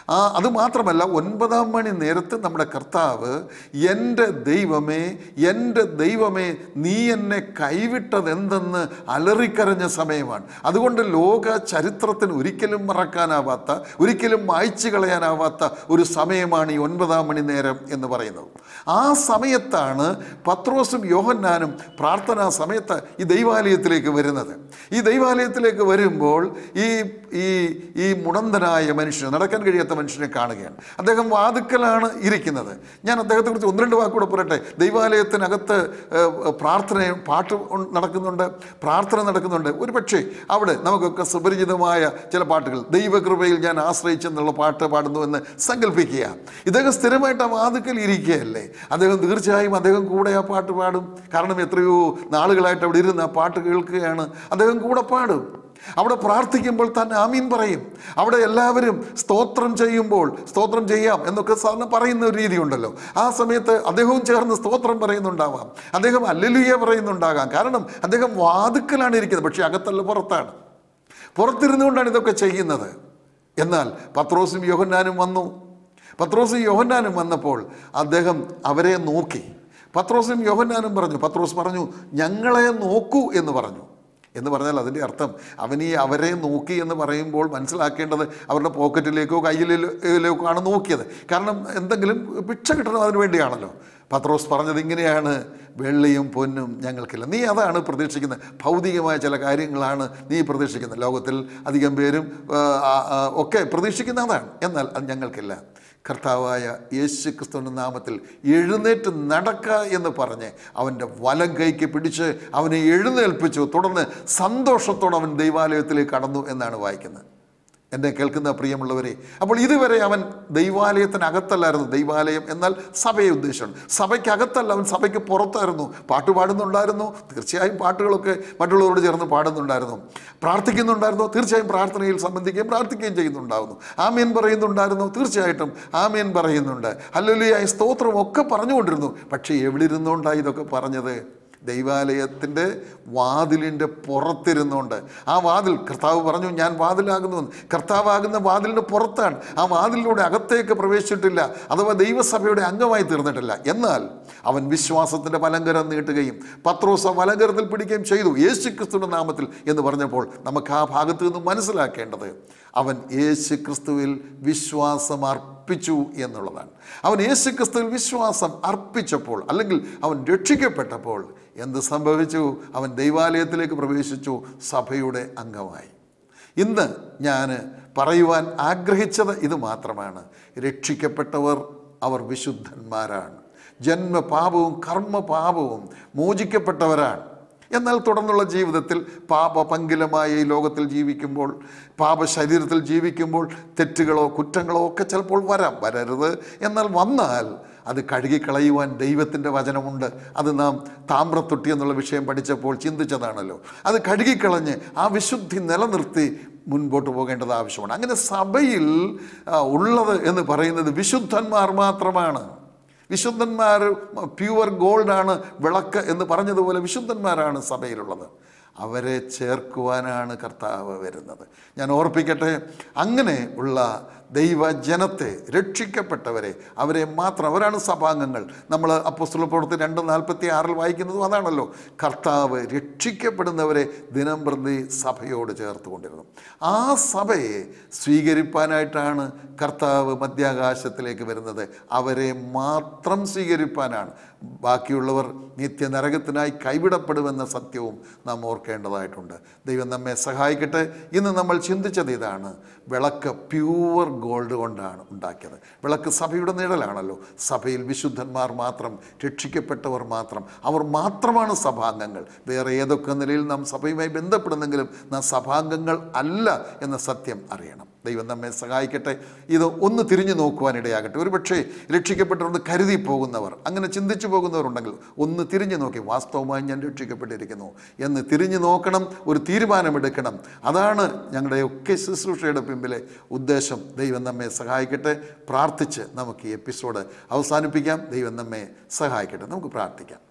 ആ അത് മാത്രമല്ല ഒൻപതാം മണി നേരത്ത് നമ്മുടെ കർത്താവ് എൻ്റെ ദൈവമേ എൻ്റെ ദൈവമേ നീ എന്നെ കൈവിട്ടതെന്തെന്ന് അലറിക്കരഞ്ഞ സമയമാണ് അതുകൊണ്ട് ലോക ചരിത്രത്തിന് ഒരിക്കലും മറക്കാനാവാത്ത ഒരിക്കലും മായ്ച്ചു കളയാനാവാത്ത ഒരു സമയമാണ് ഈ ഒൻപതാം മണി നേരം എന്ന് പറയുന്നത് ആ സമയത്താണ് പത്രോസും യോഹന്നാനും പ്രാർത്ഥനാ സമയത്ത് ഈ ദൈവാലയത്തിലേക്ക് വരുന്നത് ഈ ദൈവാലയത്തിലേക്ക് വരുമ്പോൾ ഈ ഈ ഈ മുടന്തനായ മനുഷ്യൻ നടക്കാൻ കഴിയാത്ത മനുഷ്യനെ കാണുകയാണ് അദ്ദേഹം വാതുക്കലാണ് ഇരിക്കുന്നത് ഞാൻ അദ്ദേഹത്തെക്കുറിച്ച് ഒന്ന് രണ്ട് വാക്കുകൂടെ പറയട്ടെ ദൈവാലയത്തിനകത്ത് ഏഹ്, പ്രാർത്ഥനയും പാട്ട് ഉൺ- നടക്കുന്നുണ്ട് പ്രാർത്ഥന നടക്കുന്നുണ്ട് ഒരു പക്ഷേ അവിടെ നമുക്കൊക്കെ സുപരിചിതമായ ചില പാട്ടുകൾ ദൈവകൃപയിൽ ഞാൻ ആശ്രയിച്ചെന്നുള്ള പാട്ട് പാടുന്നു എന്ന് സങ്കല്പിക്കുക ഇദ്ദേഹം സ്ഥിരമായിട്ട് ആ വാതുക്കൽ ഇരിക്കുകയല്ലേ അദ്ദേഹം തീർച്ചയായും അദ്ദേഹം കൂടെ ആ പാട്ട് പാടും കാരണം എത്രയോ നാളുകളായിട്ട് അവിടെ ഇരുന്ന് ആ പാട്ട് കേൾക്കുകയാണ് അദ്ദേഹം കൂടെ പാടും അവിടെ പ്രാർത്ഥിക്കുമ്പോൾ തന്നെ ആമീൻ പറയും അവിടെ എല്ലാവരും സ്തോത്രം ചെയ്യുമ്പോൾ സ്തോത്രം ചെയ്യാം എന്നൊക്കെ സാധാരണ പറയുന്ന ഒരു രീതിയുണ്ടല്ലോ ആ സമയത്ത് അദ്ദേഹവും ചേർന്ന് സ്തോത്രം പറയുന്നുണ്ടാവാം അദ്ദേഹം അല്ലലുയ പറയുന്നുണ്ടാകാം കാരണം അദ്ദേഹം വാതുക്കലാണ് ഇരിക്കുന്നത് പക്ഷേ അകത്തല്ല പുറത്താണ് പുറത്തിരുന്നുകൊണ്ടാണ് ഇതൊക്കെ ചെയ്യുന്നത് എന്നാൽ പത്രോസും യോഹന്നാനും വന്നു പത്രോസും യോഹന്നാനും വന്നപ്പോൾ അദ്ദേഹം അവരെ നോക്കി പത്രോസും യോഹന്നാനും പറഞ്ഞു പത്രോസ് പറഞ്ഞു ഞങ്ങളെ നോക്കൂ എന്ന് പറഞ്ഞു എന്ന് പറഞ്ഞാൽ അതിൻ്റെ അർത്ഥം അവൻ ഈ അവരെ നോക്കി എന്ന് പറയുമ്പോൾ മനസ്സിലാക്കേണ്ടത് അവരുടെ പോക്കറ്റിലേക്കോ കയ്യിലേക്കോ ആണ് നോക്കിയത് കാരണം എന്തെങ്കിലും ഭിക്ഷ കിട്ടണം അതിന് വേണ്ടിയാണല്ലോ പത്രോസ് പറഞ്ഞത് ഇങ്ങനെയാണ് വെള്ളിയും പൊന്നും ഞങ്ങൾക്കില്ല നീ അതാണ് പ്രതീക്ഷിക്കുന്നത് ഭൗതികമായ ചില കാര്യങ്ങളാണ് നീ പ്രതീക്ഷിക്കുന്നത് ലോകത്തിൽ അധികം പേരും ആ, ആ, ആ, ഒക്കെ പ്രതീക്ഷിക്കുന്ന അതാണ് എന്നാൽ അത് ഞങ്ങൾക്കില്ല കർത്താവായ യേശു ക്രിസ്തുവിൻ്റെ നാമത്തിൽ എഴുന്നേറ്റ് നടക്ക എന്ന് പറഞ്ഞ് അവൻ്റെ വലം കൈക്ക് പിടിച്ച് അവനെ എഴുന്നേൽപ്പിച്ചു തുടർന്ന് സന്തോഷത്തോടെ അവൻ ദൈവാലയത്തിലേക്ക് കടന്നു എന്നാണ് വായിക്കുന്നത് എന്നെ കേൾക്കുന്ന പ്രിയമുള്ളവരെ അപ്പോൾ ഇതുവരെ അവൻ ദൈവാലയത്തിനകത്തല്ലായിരുന്നു ദൈവാലയം എന്നാൽ സഭയെ ഉദ്ദേശിച്ചാണ് സഭയ്ക്കകത്തല്ല അവൻ സഭയ്ക്ക് പുറത്തായിരുന്നു പാട്ട് പാടുന്നുണ്ടായിരുന്നു തീർച്ചയായും പാട്ടുകളൊക്കെ മറ്റുള്ളവരോട് ചേർന്ന് പാടുന്നുണ്ടായിരുന്നു പ്രാർത്ഥിക്കുന്നുണ്ടായിരുന്നു തീർച്ചയായും പ്രാർത്ഥനയിൽ സംബന്ധിക്കുകയും പ്രാർത്ഥിക്കുകയും ചെയ്യുന്നുണ്ടായിരുന്നു ആമേൻ പറയുന്നുണ്ടായിരുന്നു തീർച്ചയായിട്ടും ആമേൻ പറയുന്നുണ്ട് അല്ലുലിയായ സ്തോത്രം ഒക്കെ പറഞ്ഞുകൊണ്ടിരുന്നു പക്ഷേ എവിടെ ഇരുന്നുകൊണ്ടാണ് ഇതൊക്കെ പറഞ്ഞത് ദൈവാലയത്തിൻ്റെ വാതിലിൻ്റെ പുറത്തിരുന്നുകൊണ്ട് ആ വാതിൽ കർത്താവ് പറഞ്ഞു ഞാൻ വാതിലാകുന്നുവെന്ന് കർത്താവാകുന്ന വാതിലിൻ്റെ പുറത്താണ് ആ വാതിലിലൂടെ അകത്തേക്ക് പ്രവേശിച്ചിട്ടില്ല അഥവാ ദൈവസഭയുടെ അംഗമായി തീർന്നിട്ടില്ല എന്നാൽ അവൻ വിശ്വാസത്തിൻ്റെ വലങ്കരം നീട്ടുകയും പത്രോസ് ആ വലങ്കരത്തിൽ പിടിക്കുകയും ചെയ്തു യേശു ക്രിസ്തുവിൻ്റെ നാമത്തിൽ എന്ന് പറഞ്ഞപ്പോൾ നമുക്ക് ആ ഭാഗത്ത് നിന്ന് മനസ്സിലാക്കേണ്ടത് അവൻ യേശു ക്രിസ്തുവിൽ വിശ്വാസം അർപ്പിച്ചു എന്നുള്ളതാണ് അവൻ യേശു ക്രിസ്തുവിൽ വിശ്വാസം അർപ്പിച്ചപ്പോൾ അല്ലെങ്കിൽ അവൻ രക്ഷിക്കപ്പെട്ടപ്പോൾ എന്ത് സംഭവിച്ചു അവൻ ദൈവാലയത്തിലേക്ക് പ്രവേശിച്ചു സഭയുടെ അംഗമായി ഇന്ന് ഞാൻ പറയുവാൻ ആഗ്രഹിച്ചത് ഇത് മാത്രമാണ് രക്ഷിക്കപ്പെട്ടവർ അവർ വിശുദ്ധന്മാരാണ് ജന്മപാപവും കർമ്മപാപവും മോചിക്കപ്പെട്ടവരാണ് എന്നാൽ തുടർന്നുള്ള ജീവിതത്തിൽ പാപപങ്കിലമായ ഈ ലോകത്തിൽ ജീവിക്കുമ്പോൾ പാപ ശരീരത്തിൽ ജീവിക്കുമ്പോൾ തെറ്റുകളോ കുറ്റങ്ങളോ ഒക്കെ ചിലപ്പോൾ വരാം വരരുത് എന്നാൽ വന്നാൽ അത് കഴുകിക്കളയുവാൻ ദൈവത്തിൻ്റെ വചനമുണ്ട് അത് നാം താമ്രത്തൊട്ടി എന്നുള്ള വിഷയം പഠിച്ചപ്പോൾ ചിന്തിച്ചതാണല്ലോ അത് കഴുകിക്കളഞ്ഞ് ആ വിശുദ്ധി നിലനിർത്തി മുൻപോട്ട് പോകേണ്ടത് ആവശ്യമാണ് അങ്ങനെ സഭയിൽ ആ, ഉള്ളത് എന്ന് പറയുന്നത് വിശുദ്ധന്മാർ മാത്രമാണ് വിശുദ്ധന്മാർ പ്യുവർ ഗോൾഡാണ് വിളക്ക് എന്ന് പറഞ്ഞതുപോലെ വിശുദ്ധന്മാരാണ് സഭയിലുള്ളത് അവരെ ചേർക്കുവാനാണ് കർത്താവ് വരുന്നത് ഞാൻ ഓർപ്പിക്കട്ടെ അങ്ങനെ ഉള്ള ദൈവജനത്തെ രക്ഷിക്കപ്പെട്ടവരെ അവരെ മാത്രം അവരാണ് സഭാംഗങ്ങൾ നമ്മൾ അപ്പോസ്തല പ്രവൃത്തി രണ്ട് നാൽപ്പത്തി ആറിൽ വായിക്കുന്നതും അതാണല്ലോ കർത്താവ് രക്ഷിക്കപ്പെടുന്നവരെ ദിനം പ്രതി സഭയോട് ചേർത്തുകൊണ്ടിരുന്നു ആ സഭയെ സ്വീകരിപ്പാനായിട്ടാണ് കർത്താവ് മധ്യാകാശത്തിലേക്ക് വരുന്നത് അവരെ മാത്രം സ്വീകരിപ്പാനാണ് ബാക്കിയുള്ളവർ നിത്യനരകത്തിനായി കൈവിടപ്പെടുമെന്ന സത്യവും നാം ഓർക്കേണ്ടതായിട്ടുണ്ട് ദൈവം നമ്മെ സഹായിക്കട്ടെ ഇന്ന് നമ്മൾ ചിന്തിച്ചത് ഇതാണ് വിളക്ക് പ്യൂവർ ഗോൾഡ് കൊണ്ടാണ് ഉണ്ടാക്കിയത് വിളക്ക് സഭയുടെ നിഴലാണല്ലോ സഭയിൽ വിശുദ്ധന്മാർ മാത്രം രക്ഷിക്കപ്പെട്ടവർ മാത്രം അവർ മാത്രമാണ് സഭാംഗങ്ങൾ വേറെ ഏതൊക്കെ നിലയിൽ നാം സഭയുമായി ബന്ധപ്പെടുന്നെങ്കിലും നാം സഭാംഗങ്ങൾ അല്ല എന്ന സത്യം അറിയണം ദൈവം നമ്മെ സഹായിക്കട്ടെ ഇത് ഒന്ന് തിരിഞ്ഞു നോക്കുവാനിടയാകട്ടെ ഒരു പക്ഷേ രക്ഷിക്കപ്പെട്ടവരെന്ന് കരുതി പോകുന്നവർ അങ്ങനെ ചിന്തിച്ചു പോകുന്നവരുണ്ടെങ്കിൽ ഒന്ന് തിരിഞ്ഞു നോക്കി വാസ്തവമായി ഞാൻ രക്ഷിക്കപ്പെട്ടിരിക്കുന്നു എന്ന് തിരിഞ്ഞു നോക്കണം ഒരു തീരുമാനമെടുക്കണം അതാണ് ഞങ്ങളുടെയൊക്കെ ശുശ്രൂഷയുടെ പിമ്പിലെ ഉദ്ദേശം ദൈവം നമ്മെ സഹായിക്കട്ടെ പ്രാർത്ഥിച്ച് നമുക്ക് ഈ എപ്പിസോഡ് അവസാനിപ്പിക്കാം ദൈവം നമ്മെ സഹായിക്കട്ടെ നമുക്ക് പ്രാർത്ഥിക്കാം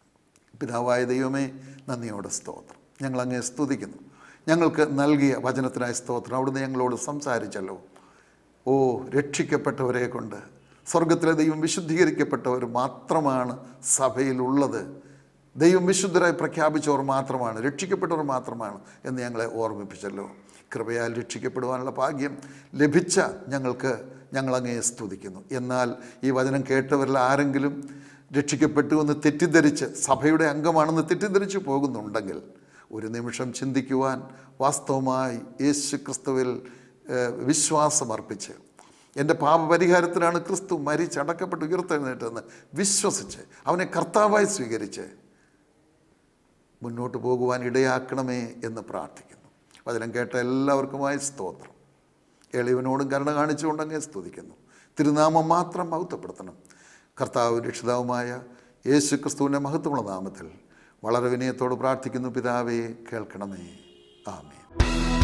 പിതാവായ ദൈവമേ നന്ദിയോടെ സ്തോത്രം ഞങ്ങൾ അങ്ങേ സ്തുതിക്കുന്നു ഞങ്ങൾക്ക് നൽകിയ വചനത്തിനായ സ്തോത്രം അവിടുന്ന് ഞങ്ങളോട് സംസാരിച്ചല്ലോ ഓ രക്ഷിക്കപ്പെട്ടവരെ കൊണ്ട് സ്വർഗത്തിലെ ദൈവം വിശുദ്ധീകരിക്കപ്പെട്ടവർ മാത്രമാണ് സഭയിലുള്ളത് ദൈവം വിശുദ്ധരായി പ്രഖ്യാപിച്ചവർ മാത്രമാണ് രക്ഷിക്കപ്പെട്ടവർ മാത്രമാണ് എന്ന് ഞങ്ങളെ ഓർമ്മിപ്പിച്ചല്ലോ കൃപയാൽ രക്ഷിക്കപ്പെടുവാനുള്ള ഭാഗ്യം ലഭിച്ച ഞങ്ങൾക്ക് ഞങ്ങളങ്ങയെ സ്തുതിക്കുന്നു എന്നാൽ ഈ വചനം കേട്ടവരിൽ ആരെങ്കിലും രക്ഷിക്കപ്പെട്ടു എന്ന് തെറ്റിദ്ധരിച്ച് സഭയുടെ അംഗമാണെന്ന് തെറ്റിദ്ധരിച്ച് പോകുന്നുണ്ടെങ്കിൽ ഒരു നിമിഷം ചിന്തിക്കുവാൻ വാസ്തവമായി യേശു ക്രിസ്തുവിൽ ഏഹ്, വിശ്വാസമർപ്പിച്ച് എൻ്റെ പാപപരിഹാരത്തിനാണ് ക്രിസ്തു മരിച്ചടക്കപ്പെട്ട് ഉയർത്തെഴുന്നേറ്റതെന്ന് വിശ്വസിച്ച് അവനെ കർത്താവായി സ്വീകരിച്ച് മുന്നോട്ട് പോകുവാൻ ഇടയാക്കണമേ എന്ന് പ്രാർത്ഥിക്കുന്നു വചനം കേട്ട എല്ലാവർക്കുമായി സ്തോത്രം എളിയവനോടും കരുണ കാണിച്ചുകൊണ്ടങ്ങേ സ്തുതിക്കുന്നു തിരുനാമം മാത്രം മഹത്വപ്പെടുത്തണം കർത്താവ് രക്ഷിതാവുമായ യേശു ക്രിസ്തുവിൻ്റെ മഹത്വമുള്ള നാമത്തിൽ വളരെ വിനയത്തോട് പ്രാർത്ഥിക്കുന്നു പിതാവേ കേൾക്കണമേ ആമേ